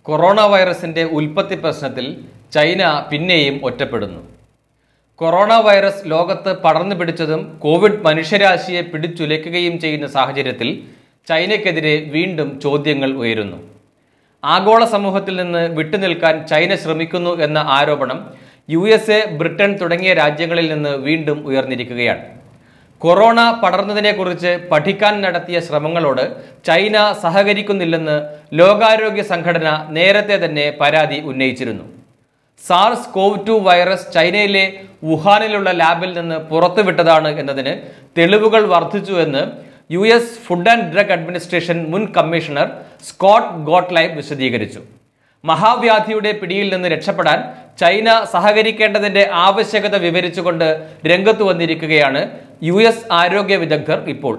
corona വൈറസിന്റെ ഉൽപ്പത്തി പ്രശ്നത്തിൽ ചൈന പിന്നെയും ഒറ്റപ്പെടുന്നു കൊറോണ വൈറസ് ലോകത്ത് പടർന്നു പിടിച്ചതും കോവിഡ് മനുഷ്യരാശിയെ പിടിച്ചുലയ്ക്കുകയും ചെയ്യുന്ന സാഹചര്യത്തിൽ ചൈനയ്ക്കെതിരെ വീണ്ടും ചോദ്യങ്ങൾ ഉയരുന്നു ആഗോള സമൂഹത്തിൽ നിന്ന് വിട്ടുനിൽക്കാൻ ചൈന ശ്രമിക്കുന്നു എന്ന ആരോപണം യു എസ് എ ബ്രിട്ടൻ തുടങ്ങിയ രാജ്യങ്ങളിൽ നിന്ന് വീണ്ടും ഉയർന്നിരിക്കുകയാണ് കൊറോണ പടർന്നതിനെക്കുറിച്ച് പഠിക്കാൻ നടത്തിയ ശ്രമങ്ങളോട് ചൈന സഹകരിക്കുന്നില്ലെന്ന് ലോകാരോഗ്യ സംഘടന നേരത്തെ തന്നെ പരാതി ഉന്നയിച്ചിരുന്നു സാർസ് കോവ് ടു വൈറസ് ചൈനയിലെ വുഹാനിലുള്ള ലാബിൽ നിന്ന് പുറത്തുവിട്ടതാണ് എന്നതിന് തെളിവുകൾ വർദ്ധിച്ചു എന്ന് U S food and drug administration മുൻ കമ്മീഷണർ സ്കോട്ട് ഗോട്ട്ലൈബ് വിശദീകരിച്ചു മഹാവ്യാധിയുടെ പിടിയിൽ നിന്ന് രക്ഷപ്പെടാൻ ചൈന സഹകരിക്കേണ്ടതിന്റെ ആവശ്യകത വിവരിച്ചുകൊണ്ട് രംഗത്ത് വന്നിരിക്കുകയാണ് യു എസ് ആരോഗ്യ വിദഗ്ധർ ഇപ്പോൾ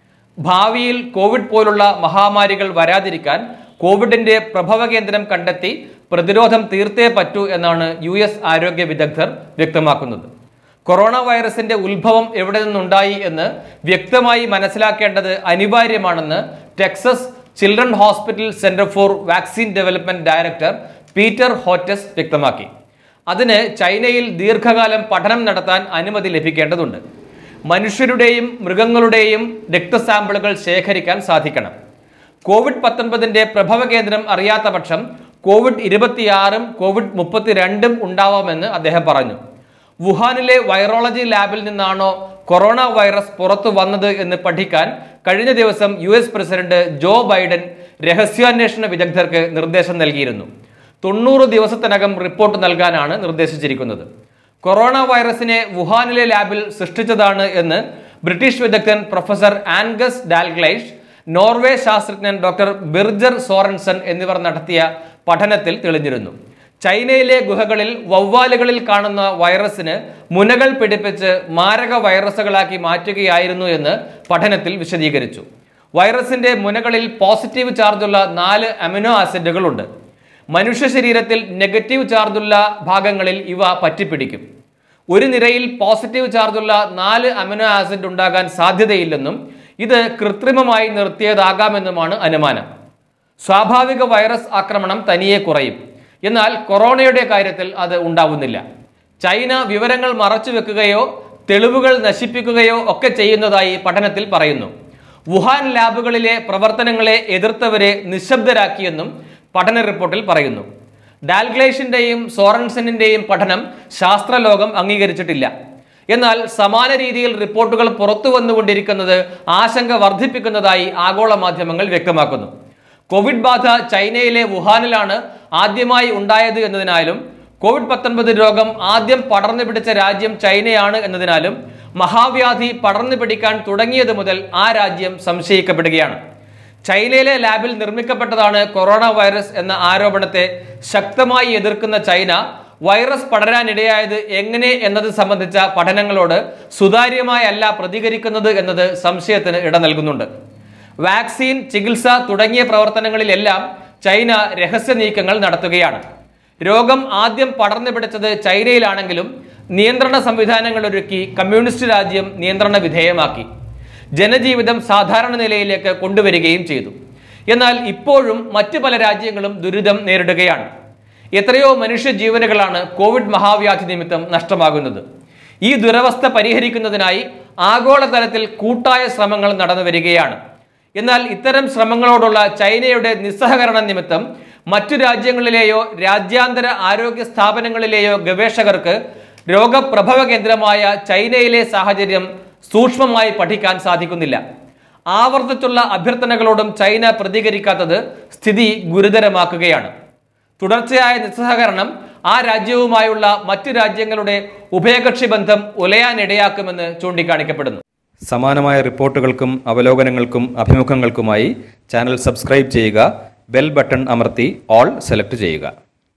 ഭാവിയിൽ കോവിഡ് പോലുള്ള മഹാമാരികൾ വരാതിരിക്കാൻ കോവിഡിന്റെ പ്രഭവ കേന്ദ്രം കണ്ടെത്തി പ്രതിരോധം തീർത്തേ പറ്റൂ എന്നാണ് യു എസ് ആരോഗ്യ വിദഗ്ധർ വ്യക്തമാക്കുന്നത് കൊറോണ വൈറസിന്റെ ഉത്ഭവം എവിടെ നിന്നുണ്ടായി എന്ന് വ്യക്തമായി മനസ്സിലാക്കേണ്ടത് അനിവാര്യമാണെന്ന് Texas children hospital center for vaccine development director Peter Hotez വ്യക്തമാക്കി അതിന് ചൈനയിൽ ദീർഘകാലം പഠനം നടത്താൻ അനുമതി ലഭിക്കേണ്ടതുണ്ട് മനുഷ്യരുടെയും മൃഗങ്ങളുടെയും രക്തസാമ്പിളുകൾ ശേഖരിക്കാൻ സാധിക്കണം കോവിഡ് പത്തൊൻപതിന്റെ പ്രഭവ കേന്ദ്രം അറിയാത്ത പക്ഷം കോവിഡ് ഇരുപത്തിയാറും കോവിഡ് മുപ്പത്തിരണ്ടും ഉണ്ടാവാമെന്ന് അദ്ദേഹം പറഞ്ഞു വുഹാനിലെ വൈറോളജി ലാബിൽ നിന്നാണോ കൊറോണ വൈറസ് പുറത്തു വന്നത് എന്ന് പഠിക്കാൻ കഴിഞ്ഞ ദിവസം U S president Joe Biden രഹസ്യാന്വേഷണ വിദഗ്ധർക്ക് നിർദ്ദേശം നൽകിയിരുന്നു തൊണ്ണൂറ് ദിവസത്തിനകം റിപ്പോർട്ട് നൽകാനാണ് നിർദ്ദേശിച്ചിരിക്കുന്നത് കൊറോണ വൈറസിനെ വുഹാനിലെ ലാബിൽ സൃഷ്ടിച്ചതാണ് എന്ന് ബ്രിട്ടീഷ് വിദഗ്ധൻ പ്രൊഫസർ ആൻഗസ് ഡാൽഗ്ലൈഷ് നോർവേ ശാസ്ത്രജ്ഞൻ ഡോക്ടർ ബിർജർ സോറൻസൺ എന്നിവർ നടത്തിയ പഠനത്തിൽ തെളിഞ്ഞിരുന്നു ചൈനയിലെ ഗുഹകളിൽ വവ്വാലുകളിൽ കാണുന്ന വൈറസിന് മുനകൾ പിടിപ്പിച്ച് മാരക വൈറസുകളാക്കി മാറ്റുകയായിരുന്നു എന്ന് പഠനത്തിൽ വിശദീകരിച്ചു വൈറസിന്റെ മുനകളിൽ പോസിറ്റീവ് ചാർജുള്ള നാല് അമിനോ ആസിഡുകളുണ്ട് മനുഷ്യ ശരീരത്തിൽ നെഗറ്റീവ് ചാർജുള്ള ഭാഗങ്ങളിൽ ഇവ പറ്റിപ്പിടിക്കും ഒരു നിരയിൽ പോസിറ്റീവ് ചാർജുള്ള നാല് അമിനോ ആസിഡ് ഉണ്ടാകാൻ സാധ്യതയില്ലെന്നും ഇത് കൃത്രിമമായി നിർത്തിയതാകാമെന്നുമാണ് അനുമാനം സ്വാഭാവിക വൈറസ് ആക്രമണം തനിയെ കുറയും എന്നാൽ കൊറോണയുടെ കാര്യത്തിൽ അത് ഉണ്ടാവുന്നില്ല ചൈന വിവരങ്ങൾ മറച്ചുവെക്കുകയോ തെളിവുകൾ നശിപ്പിക്കുകയോ ഒക്കെ ചെയ്യുന്നതായി പഠനത്തിൽ പറയുന്നു വുഹാൻ ലാബുകളിലെ പ്രവർത്തനങ്ങളെ എതിർത്തവരെ നിശബ്ദരാക്കിയെന്നും പഠന റിപ്പോർട്ടിൽ പറയുന്നു ഡാൽഗ്ലേഷിന്റെയും സോറൻസണിന്റെയും പഠനം ശാസ്ത്രലോകം അംഗീകരിച്ചിട്ടില്ല എന്നാൽ സമാന രീതിയിൽ റിപ്പോർട്ടുകൾ പുറത്തു വന്നുകൊണ്ടിരിക്കുന്നത് ആശങ്ക വർദ്ധിപ്പിക്കുന്നതായി ആഗോള മാധ്യമങ്ങൾ വ്യക്തമാക്കുന്നു കോവിഡ് ബാധ ചൈനയിലെ വുഹാനിലാണ് ആദ്യമായി ഉണ്ടായത് എന്നതിനാലും കോവിഡ് പത്തൊൻപത് രോഗം ആദ്യം പടർന്നു പിടിച്ച രാജ്യം ചൈനയാണ് എന്നതിനാലും മഹാവ്യാധി പടർന്നു പിടിക്കാൻ തുടങ്ങിയത് മുതൽ ആ രാജ്യം സംശയിക്കപ്പെടുകയാണ് ചൈനയിലെ ലാബിൽ നിർമ്മിക്കപ്പെട്ടതാണ് കൊറോണ വൈറസ് എന്ന ആരോപണത്തെ ശക്തമായി എതിർക്കുന്ന ചൈന വൈറസ് പടരാനിടയായത് എങ്ങനെ എന്നത് സംബന്ധിച്ച പഠനങ്ങളോട് സുതാര്യമായല്ല പ്രതികരിക്കുന്നത് എന്നത് സംശയത്തിന് ഇട നൽകുന്നുണ്ട് വാക്സിൻ ചികിത്സ തുടങ്ങിയ പ്രവർത്തനങ്ങളിലെല്ലാം ചൈന രഹസ്യ നീക്കങ്ങൾ നടത്തുകയാണ് രോഗം ആദ്യം പടർന്നു പിടിച്ചത് ചൈനയിലാണെങ്കിലും നിയന്ത്രണ സംവിധാനങ്ങൾ ഒരുക്കി കമ്മ്യൂണിസ്റ്റ് രാജ്യം നിയന്ത്രണ വിധേയമാക്കി ജനജീവിതം സാധാരണ നിലയിലേക്ക് കൊണ്ടുവരികയും ചെയ്തു എന്നാൽ ഇപ്പോഴും മറ്റു പല രാജ്യങ്ങളും ദുരിതം നേരിടുകയാണ് എത്രയോ മനുഷ്യ ജീവനുകളാണ് കോവിഡ് മഹാവ്യാധി നിമിത്തം നഷ്ടമാകുന്നത് ഈ ദുരവസ്ഥ പരിഹരിക്കുന്നതിനായി ആഗോളതലത്തിൽ കൂട്ടായ ശ്രമങ്ങൾ നടന്നു വരികയാണ് എന്നാൽ ഇത്തരം ശ്രമങ്ങളോടുള്ള ചൈനയുടെ നിസ്സഹകരണ നിമിത്തം മറ്റു രാജ്യങ്ങളിലെയോ രാജ്യാന്തര ആരോഗ്യ സ്ഥാപനങ്ങളിലെയോ ഗവേഷകർക്ക് രോഗപ്രഭവ കേന്ദ്രമായ ചൈനയിലെ സാഹചര്യം സൂക്ഷ്മമായി പഠിക്കാൻ സാധിക്കുന്നില്ല ആവർത്തിച്ചുള്ള അഭ്യർത്ഥനകളോടും ചൈന പ്രതികരിക്കാത്തത് സ്ഥിതി ഗുരുതരമാക്കുകയാണ് തുടർച്ചയായ നിസ്സഹകരണം ആ രാജ്യവുമായുള്ള മറ്റു രാജ്യങ്ങളുടെ ഉഭയകക്ഷി ബന്ധം ഉലയാനിടയാക്കുമെന്ന് ചൂണ്ടിക്കാണിക്കപ്പെടുന്നു സമാനമായ റിപ്പോർട്ടുകൾക്കും അവലോകനങ്ങൾക്കും അഭിമുഖങ്ങൾക്കുമായി ചാനൽ സബ്സ്ക്രൈബ് ചെയ്യുക ബെൽ ബട്ടൺ അമർത്തി ഓൾ സെലക്ട് ചെയ്യുക